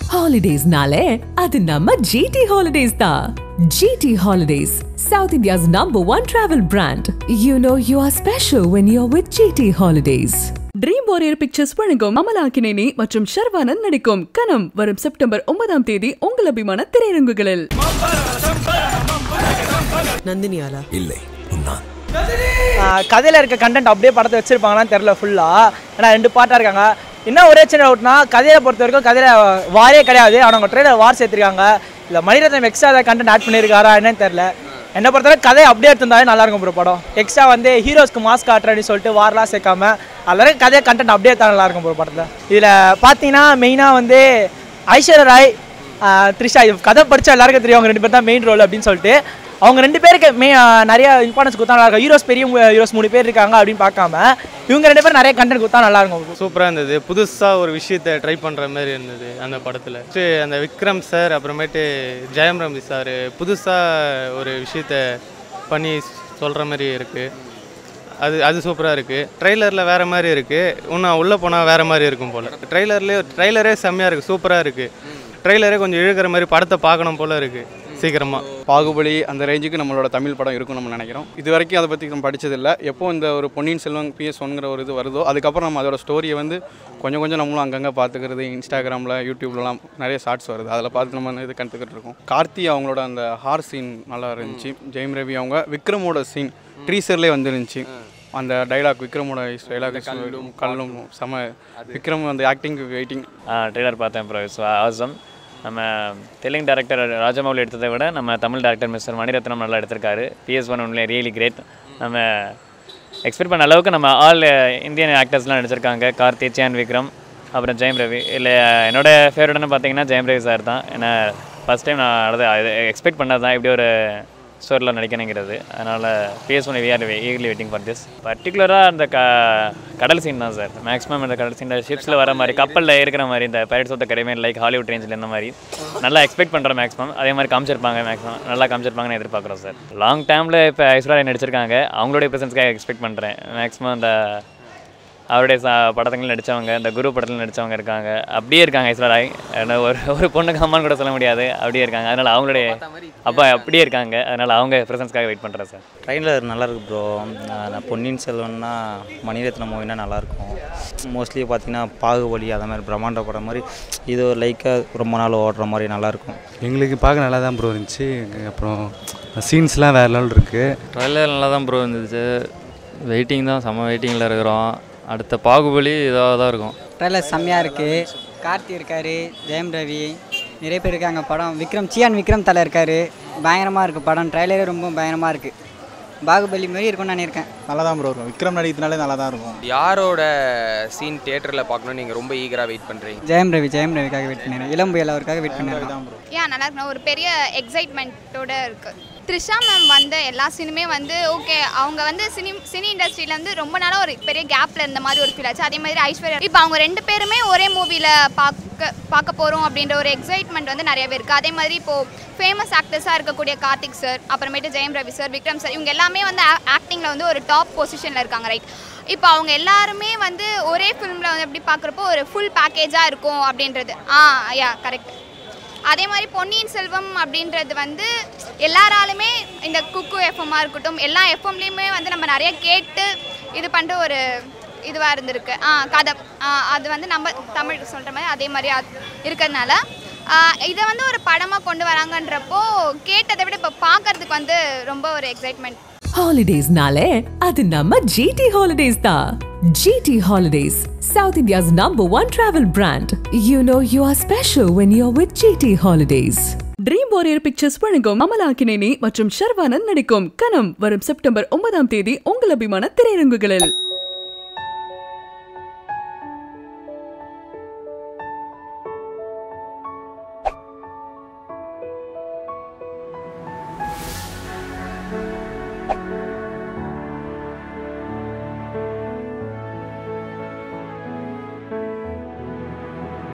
ஹாலிடேஸ்னாலே அது நம்ம ஜிடி ஹாலிடேஸ் தான் GT Holidays South India's number one travel brand you know you are special when you are with GT Holidays Dream Warrior Pictures வழங்கும் அமலாக்கினேனி மற்றும் ஷர்வானன் நடிக்கும் கனம் வரும் செப்டம்பர் ஒன்பதாம் தேதி உங்கள் அபிமான திரையரங்குகளில் நந்தினியாலா இல்லை உன்னா கதையில் இருக்க கண்டென்ட் அப்படியே படத்தை வச்சிருப்பாங்களான்னு தெரில ஃபுல்லாக ஏன்னா ரெண்டு பாட்டாக இருக்காங்க என்ன ஒரே சின்ன டவுட்னா கதையை பொறுத்த வரைக்கும் கதையில் வாரே கிடையாது ஆனால் அவங்க ட்ரெயிலர் வார் சேர்த்துருக்காங்க இல்லை மணிரத்னம் எக்ஸ்ட்ரா ஏதாவது கண்டென்ட் ஆட் பண்ணியிருக்காரா என்னன்னு தெரில என்னை பொறுத்தவரை கதையை அப்படியே எடுத்திருந்தாலே நல்லா இருக்கும் ப்ரோ படம் எக்ஸ்ட்ரா வந்து ஹீரோஸ்க்கு மாஸ்க் காட்டுறேன்னு சொல்லிட்டு வார்லாம் சேர்க்காம அதில் கதையை கண்டென்ட் அப்படியே தான் நல்லா இருக்கும் ப்ரோ படத்தில் இதில் பார்த்தீங்கன்னா மெயினாக வந்து ஐஸ்வர்யா ராய் ஆஹ் த்ரிஷா இது கதை படிச்சா எல்லாருக்கும் தெரியும் அவங்க ரெண்டு பேர் தான் மெயின் ரோல் அப்படின்னு சொல்லிட்டு அவங்க ரெண்டு பேருக்கு மே ஆஹ் நிறைய இம்பார்ட்டன்ஸ் கொடுத்தா நல்லா இருக்கும் ஹீரோஸ் பெரிய ஹீரோஸ் மூணு பேர் இருக்காங்க அப்படின்னு பார்க்காம இவங்க ரெண்டு பேரும் நிறைய கண்டென்ட் கொடுத்தா நல்லா இருக்கும் சூப்பராக இருந்தது புதுசாக ஒரு விஷயத்தை ட்ரை பண்ணுற மாதிரி இருந்தது அந்த படத்தில் அந்த விக்ரம் சார் அப்புறமேட்டு ஜெயம் ரவி சார் புதுசாக ஒரு விஷயத்த பண்ணி சொல்கிற மாதிரி இருக்குது அது அது சூப்பராக இருக்குது ட்ரெய்லரில் வேறு மாதிரி இருக்குது இன்னும் உள்ளே போனால் வேறு மாதிரி இருக்கும் போல் ட்ரெய்லர்லேயே ட்ரெய்லரே செம்மையாக இருக்குது சூப்பராக இருக்குது ட்ரெய்லரே கொஞ்சம் இழுக்கிற மாதிரி படத்தை பார்க்கணும் போல் இருக்குது சீக்கிரமாக பாகுபலி அந்த ரேஞ்சுக்கு நம்மளோட தமிழ் படம் இருக்கும் நம்ம நினைக்கிறோம் இது வரைக்கும் அதை பற்றி நம்ம படிச்சதில்லை எப்போ இந்த ஒரு பொன்னியின் செல்வன் பிஎஸ் ஒன்கிற ஒரு இது வருதோ அதுக்கப்புறம் நம்ம அதோட ஸ்டோரியை வந்து கொஞ்சம் கொஞ்சம் நம்மளும் அங்கங்கே பார்த்துக்கிறது இன்ஸ்டாகிராமில் யூடியூப்லலாம் நிறைய ஷார்ட்ஸ் வருது அதில் பார்த்து நம்ம இது கற்றுக்கிட்டு இருக்கோம் கார்த்தி அவங்களோட அந்த ஹார் சீன் நல்லா இருந்துச்சு ஜெயம் ரவி அவங்க விக்ரமோட சீன் ட்ரீசர்லேயே வந்துருந்துச்சு அந்த டைலாக் விக்ரமோட டைலாக் கல்லும் செம விக்ரம் அந்த ஆக்டிங் வெயிட்டிங் ட்ரெய்லர் பார்த்தேன் ப்ரோ ஸோ ஆசம் நம்ம தெலுங்கு டேரக்டர் ராஜமௌலி எடுத்ததை விட நம்ம தமிழ் டேரக்டர் மிஸ்டர் மணிரத்னம் நல்லா எடுத்திருக்காரு பிஎஸ் ஒன் ஒன்லே ரியலி கிரேட் நம்ம எக்ஸ்பெக்ட் பண்ண அளவுக்கு நம்ம ஆல் இந்தியன் ஆக்டர்ஸ்லாம் நடிச்சிருக்காங்க கார்த்தி சேன் விக்ரம் அப்புறம் ஜெயம் ரவி இல்லை என்னோட ஃபேவரட்னு பார்த்தீங்கன்னா ஜெயம் ரவி சார் தான் ஏன்னா ஃபஸ்ட் டைம் நான் அதை எக்ஸ்பெக்ட் பண்ணது தான் இப்படி ஒரு ஸ்டோரியில் நடிக்கணுங்கிறது அதனால் PS one we're eagerly waiting for this பர்டிகுலராக அந்த க கடல் சீன் தான் சார் மேக்ஸிமம் இந்த கடல் சீன் ஷிப்ஸில் வர மாதிரி கப்பலில் இருக்கிற மாதிரி இந்த pirates of the Caribbean like Hollywood ரேஞ்சில் இந்த மாதிரி நல்லா எக்ஸ்பெக்ட் பண்ணுறோம் மேக்ஸிமம் அதே மாதிரி காமிச்சிருப்பாங்க மேக்ஸிமம் நல்லா காமிச்சிருப்பாங்கன்னு எதிர்பார்க்குறோம் சார் லாங் டைமில் இப்போ ஐஸ்வர்யா நடிச்சிருக்காங்க அவங்களுடைய ப்ரெசன்ஸ்க்காக எக்ஸ்பெக்ட் பண்ணுறேன் மேக்ஸிமம் அந்த அவருடைய ச படத்துங்களில் நடித்தவங்க இந்த குரு படத்தில் நடித்தவங்க இருக்காங்க அப்படியே இருக்காங்க ஐஸ்வர்யா ராய் ஏன்னா ஒரு ஒரு பொண்ணுக்கு அம்மான்னு கூட சொல்ல முடியாது அப்படியே இருக்காங்க அதனால் அவங்களுடைய அப்பா அப்படியே இருக்காங்க அதனால் அவங்க ப்ரெசன்ஸ்க்காக வெயிட் பண்ணுறேன் சார் ட்ரெயினில் நல்லா இருக்கு ப்ரோ நான் பொன்னியின் செல்வன்னா மணிரத்னம் மூவினா நல்லாயிருக்கும் மோஸ்ட்லி பார்த்தீங்கன்னா பாகுபலி அதை மாதிரி பிரம்மாண்ட படம் மாதிரி இது ஒரு லைக்காக ரொம்ப நாள் ஓடுற மாதிரி நல்லாயிருக்கும் எங்களுக்கு பார்க்க நல்லா தான் ப்ரோ இருந்துச்சு அப்புறம் சீன்ஸ்லாம் வேறு லெவல் இருக்குது ட்ரெய்லர் நல்லா தான் ப்ரோ இருந்துச்சு வெயிட்டிங் தான் செம்ம வெயிட்டிங்கில் இருக்கிறோம் அடுத்த பாகுபலி இதாக தான் இருக்கும் ட்ரெய்லர் செம்மையாக இருக்குது கார்த்தி இருக்கார் ஜெயம் ரவி நிறைய பேர் இருக்காங்க படம் விக்ரம் சியான் விக்ரம் தலை இருக்கார் பயங்கரமாக இருக்குது படம் ட்ரெய்லரே ரொம்ப பயங்கரமாக இருக்குது பாகுபலி மாதிரி இருக்கும்னு நான் இருக்கேன் நல்லா தான் ப்ரோ இருக்கும் விக்ரம் நடிக்கிறதுனாலே நல்லா தான் இருக்கும் யாரோட சீன் தியேட்டரில் பார்க்கணும்னு நீங்கள் ரொம்ப ஈகராக வெயிட் பண்ணுறீங்க ஜெயம் ரவி ஜெயம் ரவிக்காக வெயிட் பண்ணிடுறேன் இளம்புயல் அவருக்காக வெயிட் பண்ணிடுறேன் ஏன் நல்லா இருக்கணும் ஒரு பெரிய எக்ஸைட்மெண்ட்டோட இருக்கு த்ரிஷா மேம் வந்த எல்லா சீனுமே வந்து ஓகே அவங்க வந்து சினி சினி இண்டஸ்ட்ரியில வந்து ரொம்ப நாளாக ஒரு பெரிய கேப்ல இருந்த மாதிரி ஒரு ஃபீல் ஆச்சு அதே மாதிரி ஐஸ்வர்யா இப்போ அவங்க ரெண்டு பேருமே ஒரே மூவியில் பார்க்க பார்க்க போகிறோம் அப்படின்ற ஒரு எக்ஸைட்மெண்ட் வந்து நிறையவே இருக்குது அதே மாதிரி இப்போது ஃபேமஸ் ஆக்டர்ஸாக இருக்கக்கூடிய கார்த்திக் சார் அப்புறமேட்டு ஜெயம் ரவி சார் விக்ரம் சார் இவங்க எல்லாமே வந்து ஆக்டிங்கில் வந்து ஒரு டாப் பொசிஷனில் இருக்காங்க ரைட் இப்போ அவங்க எல்லாருமே வந்து ஒரே ஃபிலிமில் வந்து எப்படி பார்க்குறப்போ ஒரு ஃபுல் பேக்கேஜாக இருக்கும் அப்படின்றது ஆ யா கரெக்ட் அதே மாதிரி பொன்னியின் செல்வம் அப்படின்றது வந்து எல்லாராலுமே இந்த குக்கு எஃப்எம்மாக இருக்கட்டும் எல்லா எஃப்எம்லேயுமே வந்து நம்ம நிறைய கேட்டு இது பண்ணுற ஒரு இதுவாக இருந்திருக்கு ஆ கதை ஆ, அது வந்து நம்ம தமிழ் சொல்கிற மாதிரி அதே மாதிரி அது இருக்கிறதுனால ஆ, இதை வந்து ஒரு படமாக கொண்டு வராங்கன்றப்போ கேட்டதை விட இப்போ பார்க்கறதுக்கு வந்து ரொம்ப ஒரு எக்ஸைட்மெண்ட் ஹாலிடேஸ்னாலே அது நம்ம ஜிடி ஹாலிடேஸ் தான் GT Holidays South India's number one travel brand you know you are special when you are with GT Holidays Dream Warrior Pictures வழங்கும் அமலாக்கினேனி மற்றும் ஷர்வானன் நடிக்கும் கனம் வரும் செப்டம்பர் ஒன்பதாம் தேதி உங்கள் அபிமான திரையரங்குகளில்